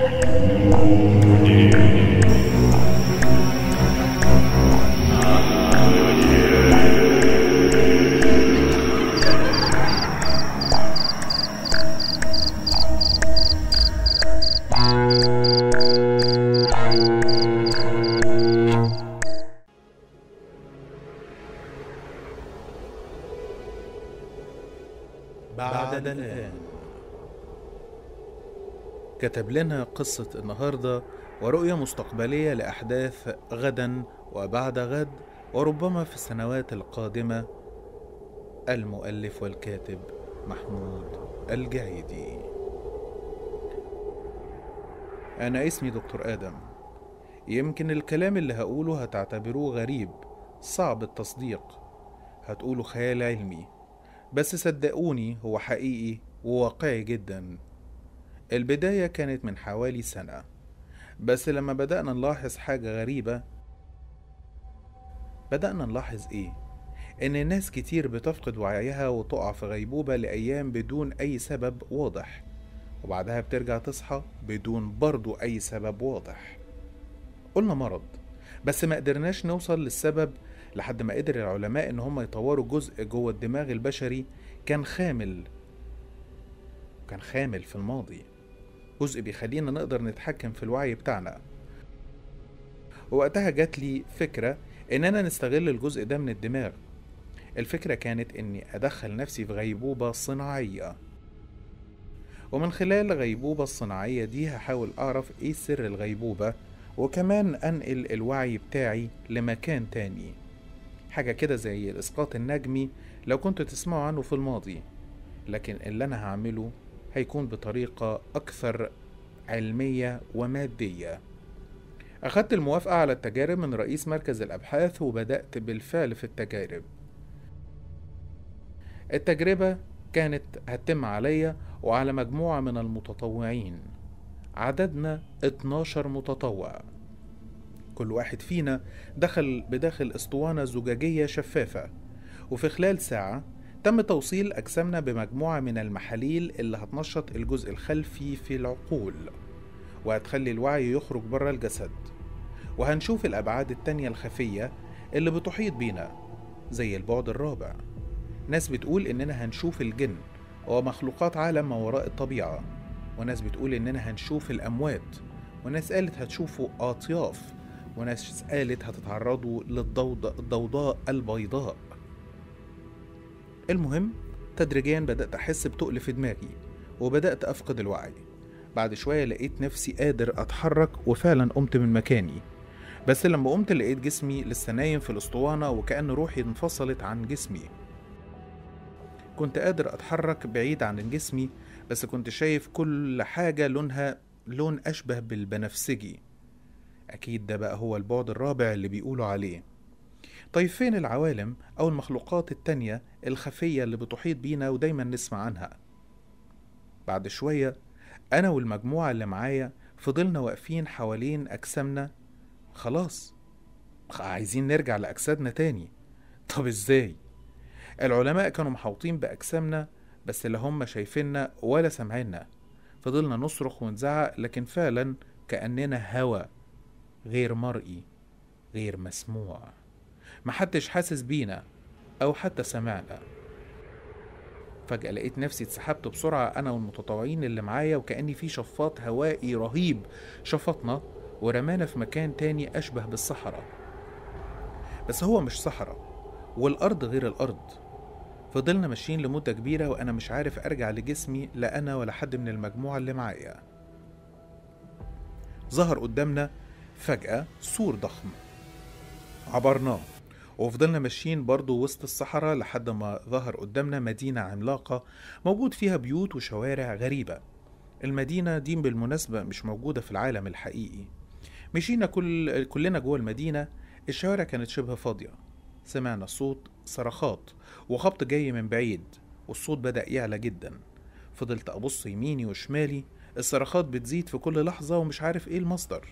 بعد الآن كتب لنا قصة النهاردة ورؤية مستقبلية لأحداث غدا وبعد غد وربما في السنوات القادمة المؤلف والكاتب محمود الجعيدي أنا اسمي دكتور آدم يمكن الكلام اللي هقوله هتعتبروه غريب صعب التصديق هتقولوا خيال علمي بس صدقوني هو حقيقي وواقعي جدا البداية كانت من حوالي سنة بس لما بدأنا نلاحظ حاجة غريبة بدأنا نلاحظ إيه؟ إن الناس كتير بتفقد وعيها وتقع في غيبوبة لأيام بدون أي سبب واضح وبعدها بترجع تصحى بدون برضو أي سبب واضح قلنا مرض بس ما قدرناش نوصل للسبب لحد ما قدر العلماء ان هم يطوروا جزء جوه الدماغ البشري كان خامل كان خامل في الماضي جزء بيخلينا نقدر نتحكم في الوعي بتاعنا ووقتها جات لي فكرة اننا نستغل الجزء ده من الدماغ الفكرة كانت اني ادخل نفسي في غيبوبة صناعية ومن خلال الغيبوبة الصناعية دي هحاول اعرف ايه سر الغيبوبة وكمان انقل الوعي بتاعي لمكان تاني حاجة كده زي الإسقاط النجمي لو كنتوا تسمعوا عنه في الماضي لكن اللي أنا هعمله هيكون بطريقة أكثر علمية ومادية أخدت الموافقة على التجارب من رئيس مركز الأبحاث وبدأت بالفعل في التجارب التجربة كانت هتتم عليا وعلى مجموعة من المتطوعين عددنا 12 متطوع كل واحد فينا دخل بداخل اسطوانة زجاجية شفافة وفي خلال ساعة تم توصيل أجسامنا بمجموعة من المحاليل اللي هتنشط الجزء الخلفي في العقول وهتخلي الوعي يخرج بره الجسد وهنشوف الأبعاد التانية الخفية اللي بتحيط بينا زي البعد الرابع ناس بتقول إننا هنشوف الجن ومخلوقات عالم ما وراء الطبيعة وناس بتقول إننا هنشوف الأموات وناس قالت هتشوفوا أطياف وناس قالت هتتعرضوا للضوضاء البيضاء المهم تدريجيا بدأت أحس بتقل في دماغي وبدأت أفقد الوعي بعد شوية لقيت نفسي قادر أتحرك وفعلا قمت من مكاني بس لما قمت لقيت جسمي لسه نايم في الأسطوانة وكأن روحي انفصلت عن جسمي كنت قادر أتحرك بعيد عن جسمي بس كنت شايف كل حاجة لونها لون أشبه بالبنفسجي أكيد ده بقى هو البعد الرابع اللي بيقولوا عليه طيب فين العوالم أو المخلوقات التانية الخفية اللي بتحيط بينا ودايما نسمع عنها بعد شوية أنا والمجموعة اللي معايا فضلنا واقفين حوالين أجسامنا خلاص عايزين نرجع لأجسادنا تاني طب إزاي؟ العلماء كانوا محاوطين بأجسامنا بس لا هم شايفيننا ولا سامعيننا فضلنا نصرخ ونزعق لكن فعلا كأننا هوا غير مرئي غير مسموع محدش حاسس بينا أو حتى سمعنا فجأة لقيت نفسي اتسحبت بسرعة أنا والمتطوعين اللي معايا وكأني في شفاط هوائي رهيب شفطنا ورمانا في مكان تاني أشبه بالصحراء بس هو مش صحراء والأرض غير الأرض فضلنا ماشيين لمدة كبيرة وأنا مش عارف أرجع لجسمي لا أنا ولا حد من المجموعة اللي معايا ظهر قدامنا فجأة سور ضخم عبرناه وفضلنا ماشيين برضو وسط الصحراء لحد ما ظهر قدامنا مدينة عملاقة موجود فيها بيوت وشوارع غريبة المدينة دي بالمناسبة مش موجودة في العالم الحقيقي مشينا كل كلنا جوه المدينة الشوارع كانت شبه فاضية سمعنا صوت صرخات وخبط جاي من بعيد والصوت بدأ يعلى جدا فضلت أبص يميني وشمالي الصرخات بتزيد في كل لحظة ومش عارف ايه المصدر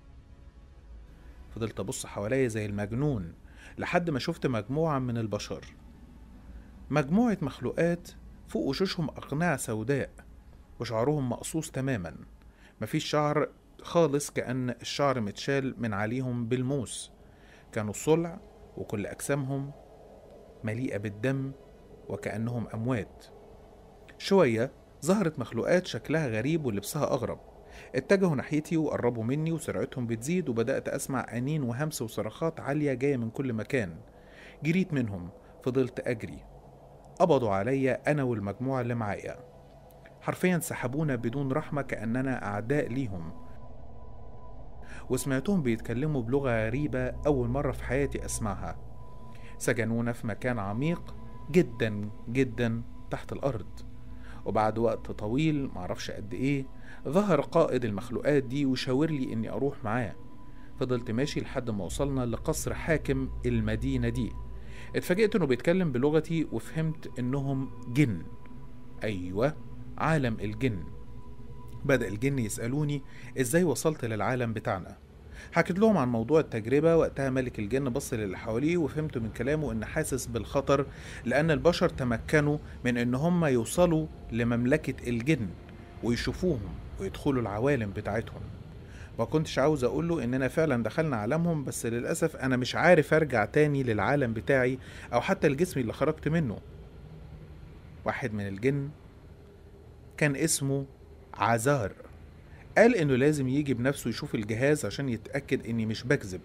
فضلت أبص حواليا زي المجنون لحد ما شفت مجموعة من البشر مجموعة مخلوقات فوق وشوشهم أقنعة سوداء وشعرهم مقصوص تماما مفيش شعر خالص كأن الشعر متشال من عليهم بالموس كانوا صلع وكل أجسامهم مليئة بالدم وكأنهم أموات شوية ظهرت مخلوقات شكلها غريب ولبسها أغرب اتجهوا ناحيتي وقربوا مني وسرعتهم بتزيد وبدأت أسمع أنين وهمس وصرخات عالية جاية من كل مكان جريت منهم فضلت أجري قبضوا عليا أنا والمجموعة اللي معايا حرفيا سحبونا بدون رحمة كأننا أعداء ليهم وسمعتهم بيتكلموا بلغة غريبة أول مرة في حياتي أسمعها سجنونا في مكان عميق جدا جدا تحت الأرض وبعد وقت طويل معرفش قد إيه ظهر قائد المخلوقات دي وشاور لي إني أروح معاه فضلت ماشي لحد ما وصلنا لقصر حاكم المدينة دي اتفاجئت إنه بيتكلم بلغتي وفهمت إنهم جن أيوة عالم الجن بدأ الجن يسألوني إزاي وصلت للعالم بتاعنا حكيت لهم عن موضوع التجربة وقتها ملك الجن بص للي حواليه وفهمت من كلامه إن حاسس بالخطر لأن البشر تمكنوا من إن هم يوصلوا لمملكة الجن ويشوفوهم ويدخلوا العوالم بتاعتهم ما كنتش عاوز أقول له إننا فعلا دخلنا عالمهم بس للأسف أنا مش عارف أرجع تاني للعالم بتاعي أو حتى الجسم اللي خرجت منه واحد من الجن كان اسمه عزار قال انه لازم يجي بنفسه يشوف الجهاز عشان يتأكد اني مش بكذب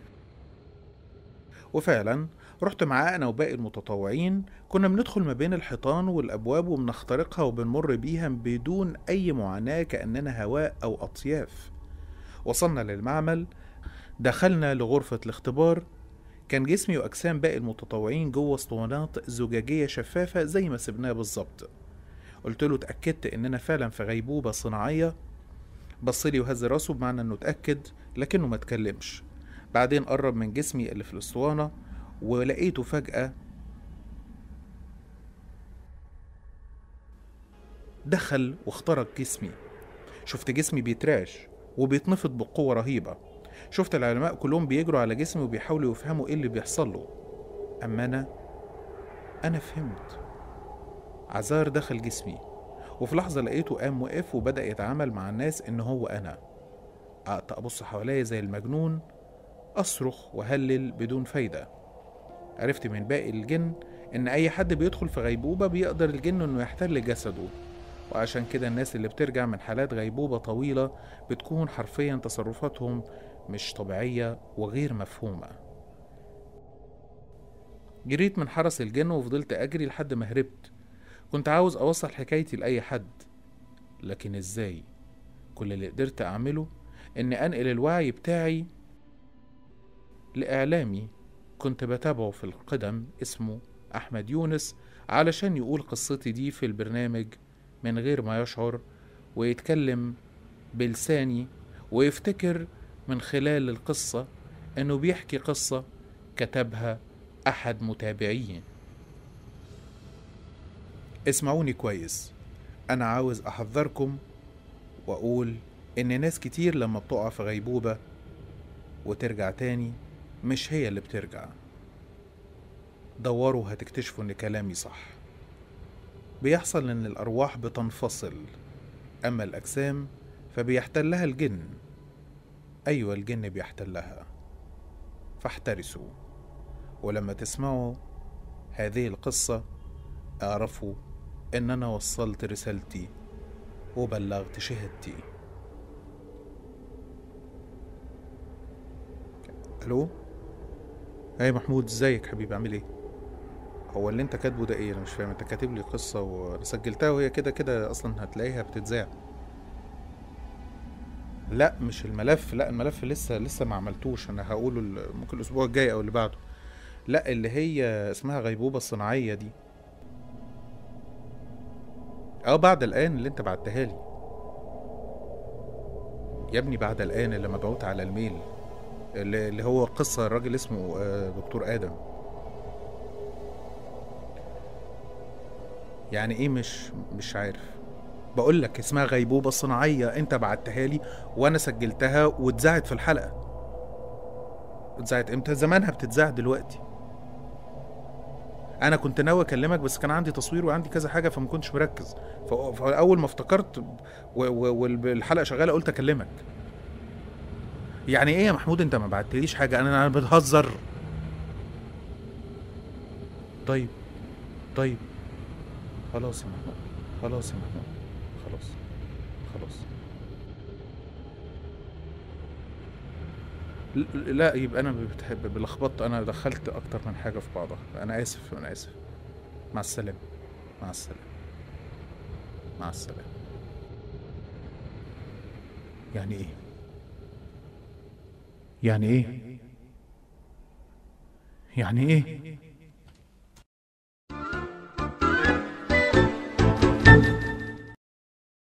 وفعلا رحت معاه انا وباقي المتطوعين كنا بندخل ما بين الحيطان والابواب وبنخترقها وبنمر بيها بدون اي معاناة كأننا هواء او اطياف وصلنا للمعمل دخلنا لغرفة الاختبار كان جسمي واجسام باقي المتطوعين جوه اسطوانات زجاجية شفافة زي ما سبناها بالظبط قلت له اتأكدت اننا فعلا في غيبوبة صناعية بصلي وهز راسه بمعنى انه اتأكد لكنه ما اتكلمش بعدين قرب من جسمي اللي في الاسطوانة ولقيته فجأة دخل واخترق جسمي شفت جسمي بيترعش وبيتنفض بقوة رهيبة شفت العلماء كلهم بيجروا على جسمي وبيحاولوا يفهموا ايه اللي بيحصل له اما انا انا فهمت عزار دخل جسمي وفي لحظة لقيته قام وقف وبدأ يتعامل مع الناس إن هو أنا قعدت أبص حواليا زي المجنون أصرخ وهلل بدون فايدة عرفت من باقي الجن إن أي حد بيدخل في غيبوبة بيقدر الجن إنه يحتل جسده وعشان كده الناس اللي بترجع من حالات غيبوبة طويلة بتكون حرفيا تصرفاتهم مش طبيعية وغير مفهومة جريت من حرس الجن وفضلت أجري لحد ما هربت كنت عاوز أوصل حكايتي لأي حد لكن إزاي كل اللي قدرت أعمله إني أنقل الوعي بتاعي لإعلامي كنت بتابعه في القدم اسمه أحمد يونس علشان يقول قصتي دي في البرنامج من غير ما يشعر ويتكلم بلساني ويفتكر من خلال القصة إنه بيحكي قصة كتبها أحد متابعيه اسمعوني كويس أنا عاوز أحذركم وأقول إن ناس كتير لما بتقع في غيبوبة وترجع تاني مش هي اللي بترجع دوروا هتكتشفوا إن كلامي صح بيحصل إن الأرواح بتنفصل أما الأجسام فبيحتلها الجن أيوة الجن بيحتلها فاحترسوا ولما تسمعوا هذه القصة اعرفوا ان انا وصلت رسالتي وبلغت شهادتي الو اي محمود ازيك حبيبي عامل ايه هو اللي انت كاتبه ده ايه انا مش فاهم انت كاتب لي قصه وانا سجلتها وهي كده كده اصلا هتلاقيها بتتذاع لا مش الملف لا الملف لسه لسه ما عملتوش انا هقوله ممكن الاسبوع الجاي او اللي بعده لا اللي هي اسمها غيبوبه صناعيه دي اه بعد الان اللي انت بعتها لي يا ابني بعد الان اللي مبعوت على الميل اللي, اللي هو قصة الراجل اسمه آه، دكتور آدم يعني ايه مش مش عارف بقول لك اسمها غيبوبة صناعية انت بعتها لي وانا سجلتها واتذاعت في الحلقة اتذاعت امتى زمانها بتتذاع دلوقتي انا كنت ناوي اكلمك بس كان عندي تصوير وعندي كذا حاجه فما كنتش مركز ف- فاول ما افتكرت و- و- والحلقه شغاله قلت اكلمك يعني ايه يا محمود انت ما بعتليش حاجه انا انا بتهزر طيب طيب خلاص يا محمود خلاص يا محمود خلاص خلاص ل- لا يبقى انا بتحب بلخبطت انا دخلت اكتر من حاجه في بعضها انا اسف انا اسف مع السلامه مع السلامه مع السلامه يعني ايه يعني ايه يعني ايه